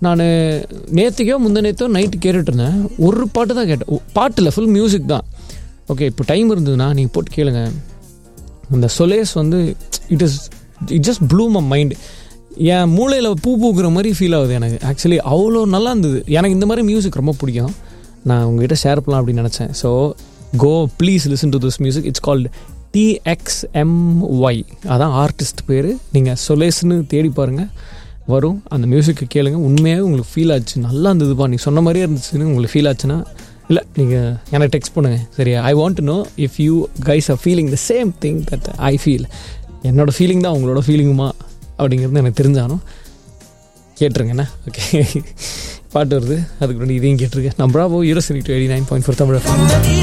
நான் நேற்றுக்கோ முந்த நேற்றோ நைட்டு கேட்டுட்டு இருந்தேன் ஒரு பாட்டு தான் கேட்டேன் ஒ- பாட்டு இல்லை ஃபுல் மியூசிக் தான் ஓகே இப்போ டைம் இருந்ததுன்னா நீங்கள் போட்டு கேளுங்க அந்த சொலேஸ் வந்து it is it just blew my mind என் மூளையில் பூ பூக்குற மாதிரி ஃபீல் ஆகுது எனக்கு ஆக்சுவலி அவ்வளோ நல்லா இருந்தது எனக்கு இந்த மாதிரி மியூசிக் ரொம்ப பிடிக்கும் நான் உங்ககிட்ட ஷேர் பண்ணலாம் அப்படின்னு நினச்சேன் so go please listen to this music it's called TXMY அதான் ஆர்டிஸ்ட் பேர் நீங்கள் சொலேஸ்னு தேடி பாருங்கள் வரும் அந்த மியூசிக்கை கேளுங்க உண்மையாகவே உங்களுக்கு ஃபீல் ஆச்சு நல்லா இருந்ததுப்பா நீ சொன்ன மாதிரியே இருந்துச்சுன்னு உங்களுக்கு ஃபீல் ஆச்சுன்னா இல்லை நீங்கள் எனக்கு டெக்ஸ்ட் பண்ணுங்கள் சரியா I want to know if you guys are feeling the same thing that I feel என்னோட ஃபீலிங் தான் உங்களோட ஃபீலிங்குமா அப்படிங்கிறது எனக்கு தெரிஞ்சாலும் கேட்டுருங்கண்ணா ஓகே பாட்டு வருது அதுக்கு முன்னாடி இதையும் கேட்டிருக்கேன் நான் bravo euro eighty nine point four Tamil